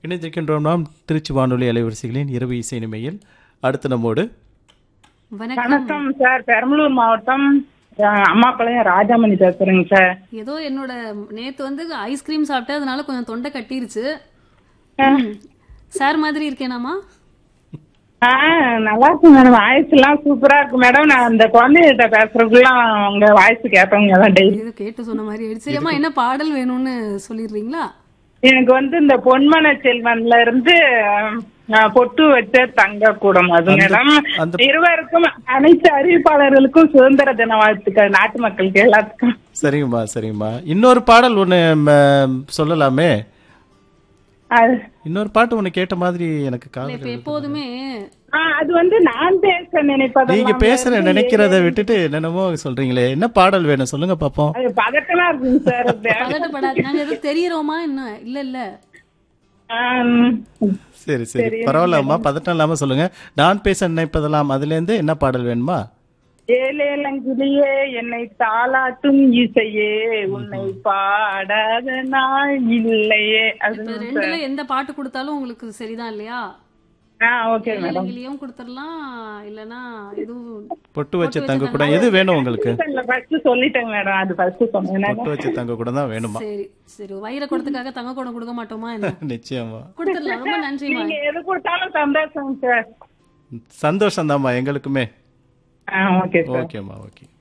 இணைந்திருக்கின்றோம் நாம் திருச்சி வானொலி அலைவரிசைகளின் இரவு இசை நிமையில் அடுத்த நம்மோடு வணக்கம் வணக்கம் சார் பெரம்பலூர் மாவட்டம் அஹ், அம்மாபாளையம் ராஜாமணி பேசுறேங்க சார் ஏதோ என்னோட நேத்து வந்து ஐஸ்கிரீம் சாப்பிட்டேன் அதனால கொஞ்சம் தொண்டை கட்டிருச்சு சார் மாதிரி இருக்கேனாமா ஆ நல்லா இருக்கு மேடம் வாய்ஸ் எல்லாம் சூப்பரா இருக்கு மேடம் நான் அந்த குழந்தைகிட்ட பேசுறதுக்குலாம் உங்க வாய்ஸ் கேட்பவங்க தான் டெய்லி ஏதோ கேட்டு சொன்ன மாதிரி ஆயிடுச்சு சரிம்மா என்ன பாடல் வேணும்னு சொல்லிடுறீங்களா எனக்கு வந்து இந்த பொன்மன செல்வன்ல இருந்து அஹ், பொட்டு வச்ச தங்க கூடம் அது மேடம் அந்த- இருவருக்கும் அனைத்து அறிவிப்பாளர்களுக்கும் சுதந்திர தின வாழ்த்துக்கள் நாட்டு மக்களுக்கு எல்லாத்துக்கும் சரிங்கம்மா சரிங்கம்மா இன்னொரு பாடல் ஒன்று சொல்லலாமே அது இன்னொரு பாட்டு ஒன்று கேட்ட மாதிரி எனக்கு இல்ல காதல் இப்ப எப்போதுமே ஆ, அது வந்து நான் பேச நினைப்பதெல்லாம் நீங்க பேசுற நினைக்கிறத விட்டுட்டு என்னென்னமோ சொல்றீங்களே என்ன பாடல் வேணும் சொல்லுங்க பாப்போம் அது பதட்டமா இருக்குங்க சார் அது. பதட்டப்படாது நாங்க எதுவும் தெரியறோமா என்ன இல்ல இல்ல ஆம். சரி சரி பரவாயில்லம்மா பதட்டம் இல்லாம சொல்லுங்க நான் பேச நினைப்பதெல்லாம் அதுல இருந்து என்ன பாடல் வேணுமா ஏலேலங்கிலியே என்னை தாளாட்டும் இசையே உன்னை பாடாத நாள் இல்லையே அது இப்ப ரெண்டுல எந்த பாட்டு கொடுத்தாலும் உங்களுக்கு சரிதான் இல்லையா ஆ ஓகே மேடம் இலங்கையிலயும் கொடுத்துடலாம் இல்லனா எதுவும் பொட்டு வச்ச தங்க கூட எது வேணும் உங்களுக்கு ஃபர்ஸ்ட் சொல்லிட்டேங்க மேடம் அது ஃபர்ஸ்ட் சொன்னேன் பொட்டு வச்ச தங்க கூட தான் வேணுமா சரி சரி வைர குடத்துக்காக தங்க குடம் கொடுக்க மாட்டோமா என்ன நிச்சயமா கொடுத்துடலாம் ரொம்ப நன்றிமா நீங்க எது கொடுத்தாலும் சந்தோஷம் சார் சந்தோஷம் தான்மா எங்களுக்குமே ஆ ஓகே சார் ஓகேம்மா ஓகே